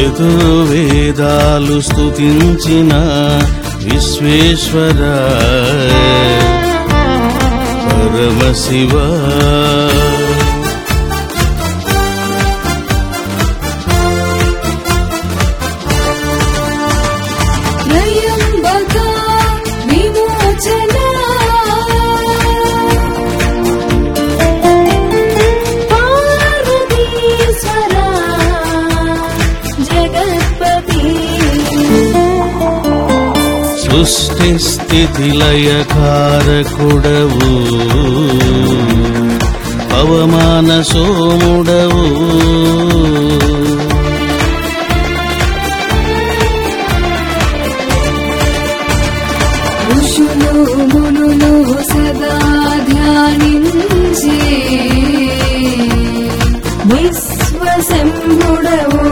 చతుర్వేదాలు స్తుతించిన విశ్వేశ్వర పరమశివ త్రయంబక విమోచన పార్వతీశ్వర జగత్పతి సృష్టి స్థితి లయకారకుడవు పవమాన సోముడవు ఋషులు మునులు సదా ధ్యానించే విశ్వశంభుడవు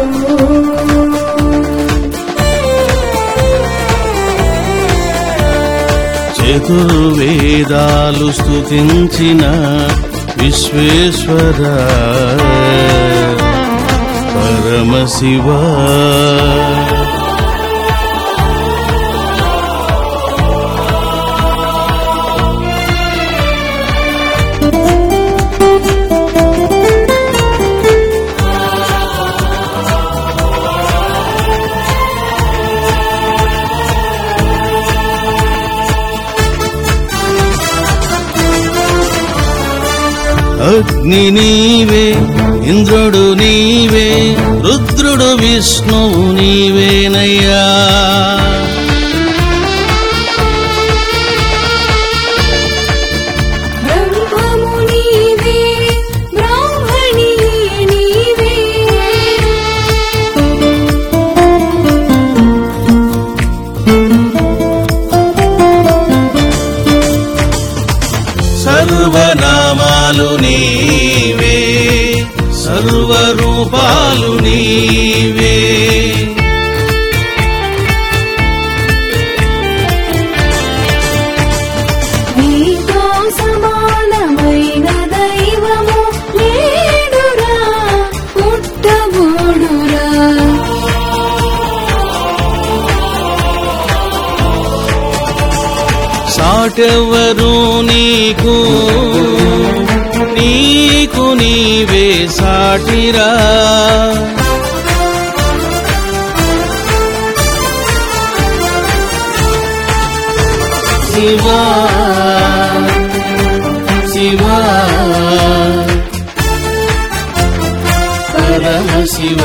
చతుర్వేదాలు స్తుతించిన విశ్వేశ్వర పరమశివ అగ్ని నీవే ఇంద్రుడు నీవే రుద్రుడు విష్ణువు నీవేనయ్యా బ్రహ్మము నీవే బ్రాహ్మణి నీవే సర్వనామాలు నీవే సర్వరూపాలు నీవే నీతో సమానమైన దైవము లేడురా పుట్టబోడురా సాటెవరు నీకు నీకు నీవే సాటిరా శివా శివా పరమశివా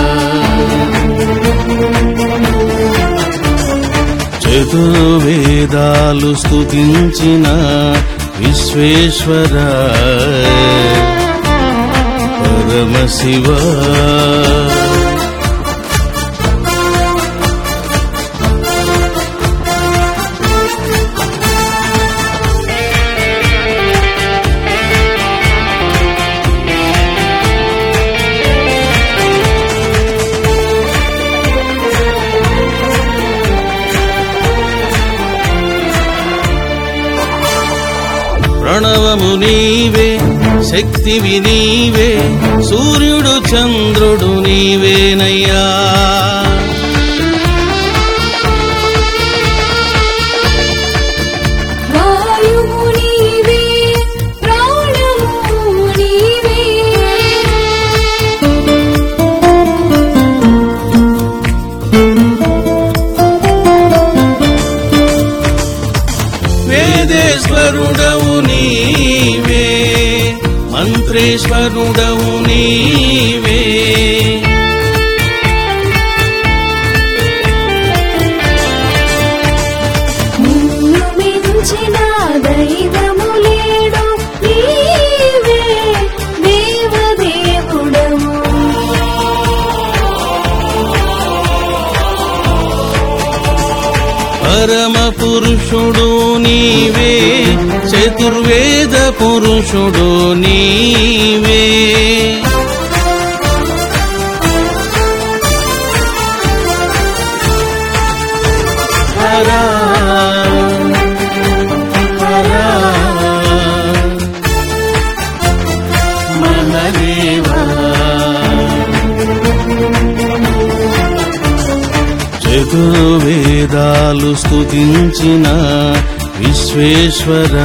చతుర్వేదాలు స్తుతించిన విశ్వేశ్వర పరమశివ ప్రణవము నీవే శక్తివి నీవే సూర్యుడు చంద్రుడు నీవేనయ్యా వాయువు నీవే ప్రాణము నీవే వేదేశ్వరుడవు నీవే మంత్రేశ్వరుడవు నీవే నిన్ను మించిన దైవము లేడు నీవే దేవదేవుడవు పరమ పురుషుడు నీవే చతుర్వేద పురుషుడు నీవే హరా హరా మహదేవా యేసు స్తుతించిన విశ్వేశ్వర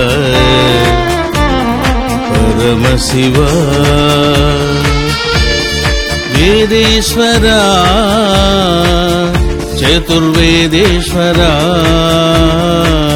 పరమశివ వేదేశ్వర చతుర్వేదేశ్వర